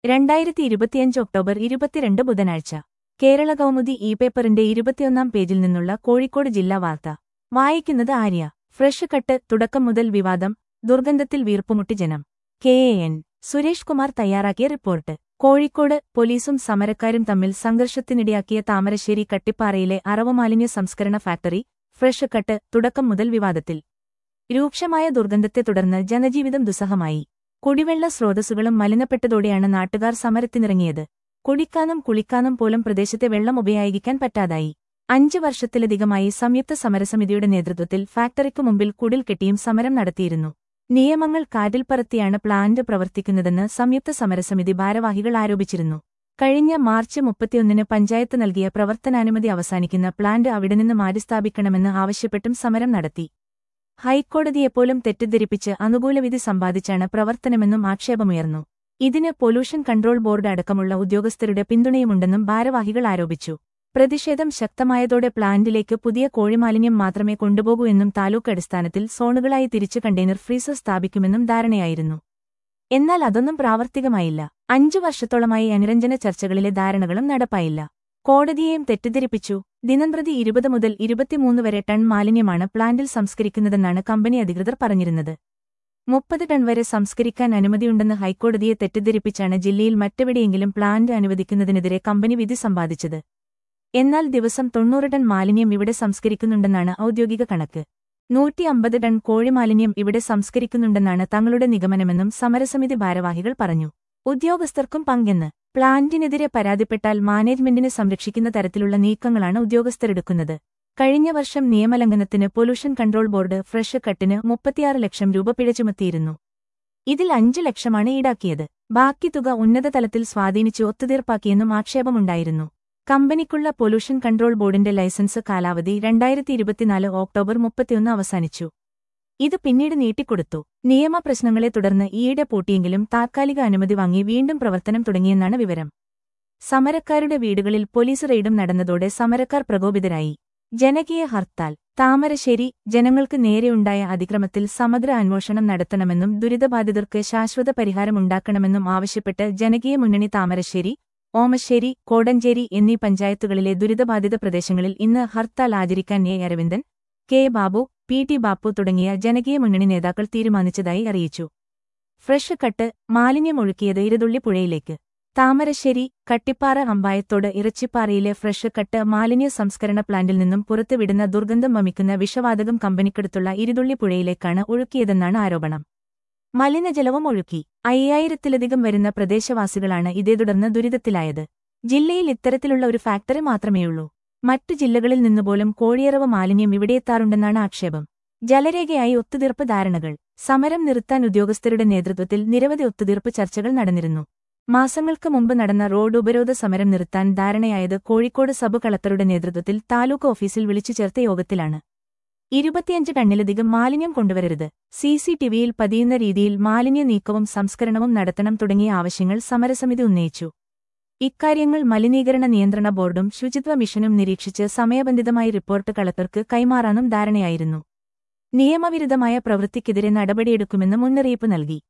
രണ്ടായിരത്തി ഇരുപത്തിയഞ്ച് ഒക്ടോബർ ഇരുപത്തിരണ്ട് ബുധനാഴ്ച കേരള കൗമുദി ഇ പേപ്പറിന്റെ ഇരുപത്തിയൊന്നാം പേജിൽ നിന്നുള്ള കോഴിക്കോട് ജില്ലാ വാർത്ത വായിക്കുന്നത് ആര്യ ഫ്രഷ് കട്ട് തുടക്കം മുതൽ വിവാദം ദുർഗന്ധത്തിൽ വീർപ്പുമുട്ടി ജനം K A N Suresh Kumar തയ്യാറാക്കിയ റിപ്പോർട്ട് കോഴിക്കോട് പോലീസും സമരക്കാരും തമ്മിൽ സംഘർഷത്തിനിടയാക്കിയ താമരശ്ശേരി കട്ടിപ്പാറയിലെ അറവുമാലിന്യ സംസ്കരണ ഫാക്ടറി ഫ്രഷ് കട്ട് തുടക്കം മുതൽ വിവാദത്തിൽ രൂക്ഷമായ ദുർഗന്ധത്തെ തുടർന്ന് ജനജീവിതം ദുസ്സഹമായി കുടിവെള്ള സ്രോതസ്സുകളും മലിനപ്പെട്ടതോടെയാണ് നാട്ടുകാർ സമരത്തിനിറങ്ങിയത് കുടിക്കാനും കുളിക്കാനും പോലും പ്രദേശത്തെ വെള്ളം ഉപയോഗിക്കാൻ പറ്റാതായി അഞ്ച് വർഷത്തിലധികമായി സംയുക്ത സമരസമിതിയുടെ നേതൃത്വത്തിൽ ഫാക്ടറിക്കു മുമ്പിൽ കുടിൽ കെട്ടിയും സമരം നടത്തിയിരുന്നു നിയമങ്ങൾ കാറ്റിൽ പറത്തിയാണ് പ്ലാന്റ് പ്രവർത്തിക്കുന്നതെന്ന് സംയുക്ത സമരസമിതി ഭാരവാഹികൾ ആരോപിച്ചിരുന്നു കഴിഞ്ഞ മാർച്ച് മുപ്പത്തിയൊന്നിന് പഞ്ചായത്ത് നൽകിയ പ്രവർത്തനാനുമതി അവസാനിക്കുന്ന പ്ലാന്റ് അവിടെ നിന്ന് മാറ്റിസ്ഥാപിക്കണമെന്ന് ആവശ്യപ്പെട്ടും സമരം നടത്തി ഹൈക്കോടതിയെപ്പോലും തെറ്റിദ്ധരിപ്പിച്ച് അനുകൂലവിധി സമ്പാദിച്ചാണ് പ്രവർത്തനമെന്നും ആക്ഷേപമുയർന്നു ഇതിന് പൊല്യൂഷൻ കൺട്രോൾ ബോർഡ് അടക്കമുള്ള ഉദ്യോഗസ്ഥരുടെ പിന്തുണയുമുണ്ടെന്നും ഭാരവാഹികൾ ആരോപിച്ചു പ്രതിഷേധം ശക്തമായതോടെ പ്ലാന്റിലേക്ക് പുതിയ കോഴിമാലിന്യം മാത്രമേ കൊണ്ടുപോകൂ എന്നും താലൂക്ക് അടിസ്ഥാനത്തിൽ സോണുകളായി തിരിച്ച് കണ്ടെയ്നർ ഫ്രീസർ സ്ഥാപിക്കുമെന്നും ധാരണയായിരുന്നു എന്നാൽ അതൊന്നും പ്രാവർത്തികമായില്ല അഞ്ചു വർഷത്തോളമായി അനുരഞ്ജന ചർച്ചകളിലെ ധാരണകളും നടപ്പായില്ല കോടതിയെയും തെറ്റിദ്ധരിപ്പിച്ചു ദിനംപ്രതി ഇരുപത് മുതൽ ഇരുപത്തിമൂന്ന് വരെ ടൺ മാലിന്യമാണ് പ്ലാന്റിൽ സംസ്കരിക്കുന്നതെന്നാണ് കമ്പനി അധികൃതർ പറഞ്ഞിരുന്നത് മുപ്പത് ടൺ വരെ സംസ്കരിക്കാൻ അനുമതിയുണ്ടെന്ന് ഹൈക്കോടതിയെ തെറ്റിദ്ധരിപ്പിച്ചാണ് ജില്ലയിൽ മറ്റെവിടെയെങ്കിലും പ്ലാന്റ് അനുവദിക്കുന്നതിനെതിരെ കമ്പനി വിധി സമ്പാദിച്ചത് എന്നാൽ ദിവസം തൊണ്ണൂറ് ടൺ മാലിന്യം ഇവിടെ സംസ്കരിക്കുന്നുണ്ടെന്നാണ് ഔദ്യോഗിക കണക്ക് നൂറ്റി അമ്പത് ടൺ കോഴിമാലിന്യം ഇവിടെ സംസ്കരിക്കുന്നുണ്ടെന്നാണ് തങ്ങളുടെ നിഗമനമെന്നും സമരസമിതി ഭാരവാഹികൾ പറഞ്ഞു ഉദ്യോഗസ്ഥർക്കും പങ്കെന്ന് പ്ലാന്റിനെതിരെ പരാതിപ്പെട്ടാൽ മാനേജ്മെന്റിനെ സംരക്ഷിക്കുന്ന തരത്തിലുള്ള നീക്കങ്ങളാണ് ഉദ്യോഗസ്ഥരെടുക്കുന്നത് കഴിഞ്ഞ വർഷം നിയമലംഘനത്തിന് പൊല്യൂഷൻ കൺട്രോൾ ബോർഡ് ഫ്രഷ് കട്ടിന് മുപ്പത്തിയാറ് ലക്ഷം രൂപ പിഴ ചുമത്തിയിരുന്നു ഇതിൽ അഞ്ച് ലക്ഷമാണ് ഈടാക്കിയത് ബാക്കി തുക ഉന്നത തലത്തിൽ സ്വാധീനിച്ച് ഒത്തുതീർപ്പാക്കിയെന്നും ആക്ഷേപമുണ്ടായിരുന്നു കമ്പനിക്കുള്ള പൊല്യൂഷൻ കൺട്രോൾ ബോർഡിന്റെ ലൈസൻസ് കാലാവധി രണ്ടായിരത്തി ഇരുപത്തിനാല് ഒക്ടോബർ മുപ്പത്തിയൊന്ന് അവസാനിച്ചു ഇത് പിന്നീട് നീട്ടിക്കൊടുത്തു നിയമപ്രശ്നങ്ങളെ തുടർന്ന് ഈയിടെ പൂട്ടിയെങ്കിലും താത്കാലിക അനുമതി വാങ്ങി വീണ്ടും പ്രവർത്തനം തുടങ്ങിയെന്നാണ് വിവരം സമരക്കാരുടെ വീടുകളിൽ പോലീസ് റെയ്ഡും നടന്നതോടെ സമരക്കാർ പ്രകോപിതരായി ജനകീയ ഹർത്താൽ താമരശ്ശേരി ജനങ്ങൾക്ക് നേരെയുണ്ടായ അതിക്രമത്തിൽ സമഗ്ര അന്വേഷണം നടത്തണമെന്നും ദുരിതബാധിതർക്ക് ശാശ്വത പരിഹാരമുണ്ടാക്കണമെന്നും ആവശ്യപ്പെട്ട് ജനകീയ മുന്നണി താമരശ്ശേരി ഓമശ്ശേരി കോടഞ്ചേരി എന്നീ പഞ്ചായത്തുകളിലെ ദുരിതബാധിത പ്രദേശങ്ങളിൽ ഇന്ന് ഹർത്താൽ ആചരിക്കാൻ A Aravindan K Babu P T Bappu തുടങ്ങിയ ജനകീയ മുന്നണി നേതാക്കൾ തീരുമാനിച്ചതായി അറിയിച്ചു ഫ്രഷ് കട്ട് മാലിന്യമൊഴുക്കിയത് ഇരുതുള്ളി പുഴയിലേക്ക് താമരശ്ശേരി കട്ടിപ്പാറ അമ്പായത്തോട് ഇറച്ചിപ്പാറയിലെ ഫ്രഷ് കട്ട് മാലിന്യ സംസ്കരണ പ്ലാന്റിൽ നിന്നും പുറത്തുവിടുന്ന ദുർഗന്ധം വമിക്കുന്ന വിഷവാതകം കമ്പനിക്കടുത്തുള്ള ഇരുതുള്ളി പുഴയിലേക്കാണ് ഒഴുക്കിയതെന്നാണ് ആരോപണം മലിനജലവും ഒഴുക്കി അയ്യായിരത്തിലധികം വരുന്ന പ്രദേശവാസികളാണ് ഇതേ തുടർന്ന് ദുരിതത്തിലായത് ജില്ലയിൽ ഇത്തരത്തിലുള്ള ഒരു ഫാക്ടറി മാത്രമേയുള്ളൂ മറ്റു ജില്ലകളിൽ നിന്നുപോലും കോഴിയറവ് മാലിന്യം ഇവിടെയെത്താറുണ്ടെന്നാണ് ആക്ഷേപം ജലരേഖയായി ഒത്തുതീർപ്പ് ധാരണകൾ സമരം നിർത്താൻ ഉദ്യോഗസ്ഥരുടെ നേതൃത്വത്തിൽ നിരവധി ഒത്തുതീർപ്പ് ചർച്ചകൾ നടന്നിരുന്നു മാസങ്ങൾക്ക് മുമ്പ് നടന്ന റോഡ് ഉപരോധ സമരം നിർത്താൻ ധാരണയായത് കോഴിക്കോട് സബ് കളക്ടറുടെ നേതൃത്വത്തിൽ താലൂക്ക് ഓഫീസിൽ വിളിച്ചു ചേർത്ത യോഗത്തിലാണ് ഇരുപത്തിയഞ്ച് ടണ്ണിലധികം മാലിന്യം കൊണ്ടുവരരുത് സി സി ടിവിയിൽ പതിയുന്ന രീതിയിൽ മാലിന്യ നീക്കവും സംസ്കരണവും നടത്തണം തുടങ്ങിയ ആവശ്യങ്ങൾ സമരസമിതി ഉന്നയിച്ചു ഇക്കാര്യങ്ങൾ മലിനീകരണ നിയന്ത്രണ ബോർഡും ശുചിത്വ മിഷനും നിരീക്ഷിച്ച് സമയബന്ധിതമായി റിപ്പോർട്ട് കളക്ടർക്ക് കൈമാറാനും ധാരണയായിരുന്നു നിയമവിരുദ്ധമായ പ്രവൃത്തിക്കെതിരെ നടപടിയെടുക്കുമെന്ന് മുന്നറിയിപ്പ് നൽകി